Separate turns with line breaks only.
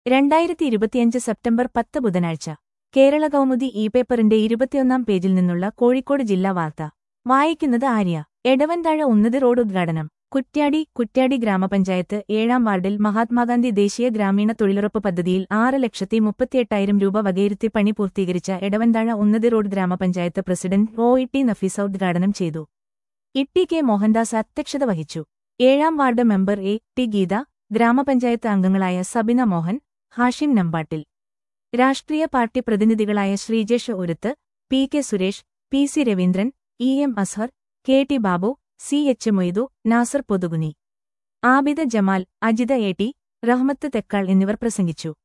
രണ്ടായിരത്തി ഇരുപത്തിയഞ്ച് സെപ്റ്റംബർ പത്ത് ബുധനാഴ്ച കേരള കൗമുദി ഇ പേപ്പറിന്റെ ഇരുപത്തിയൊന്നാം പേജിൽ നിന്നുള്ള കോഴിക്കോട് ജില്ലാ വാർത്ത വായിക്കുന്നത് ആര്യ എടവൻതാഴ ഉന്നതി റോഡ് ഉദ്ഘാടനം കുറ്റ്യാടി കുറ്റ്യാടി ഗ്രാമപഞ്ചായത്ത് ഏഴാം വാർഡിൽ മഹാത്മാഗാന്ധി ദേശീയ ഗ്രാമീണ തൊഴിലുറപ്പ് പദ്ധതിയിൽ ആറ് ലക്ഷത്തി മുപ്പത്തിയെട്ടായിരം രൂപ വകയിരുത്തി പണി പൂർത്തീകരിച്ച എടവൻതാഴ ഉന്നതി റോഡ് ഗ്രാമപഞ്ചായത്ത് president O E T Nafeesa ഉദ്ഘാടനം ചെയ്തു ഇട്ടി കെ മോഹൻദാസ് അധ്യക്ഷത വഹിച്ചു ഏഴാം ward member A T Geetha ഗ്രാമപഞ്ചായത്ത് അംഗങ്ങളായ സബിന മോഹൻ ഹാഷിം നമ്പാട്ടിൽ രാഷ്ട്രീയ പാർട്ടി പ്രതിനിധികളായ ശ്രീജേഷ് ഒരുത്ത് P K Suresh P C Raveendran E M Azhar K T Babu C H Moidu Nasar Pothukuni Abida Jamal Ajitha A T Rahmath Thekkal എന്നിവർ പ്രസംഗിച്ചു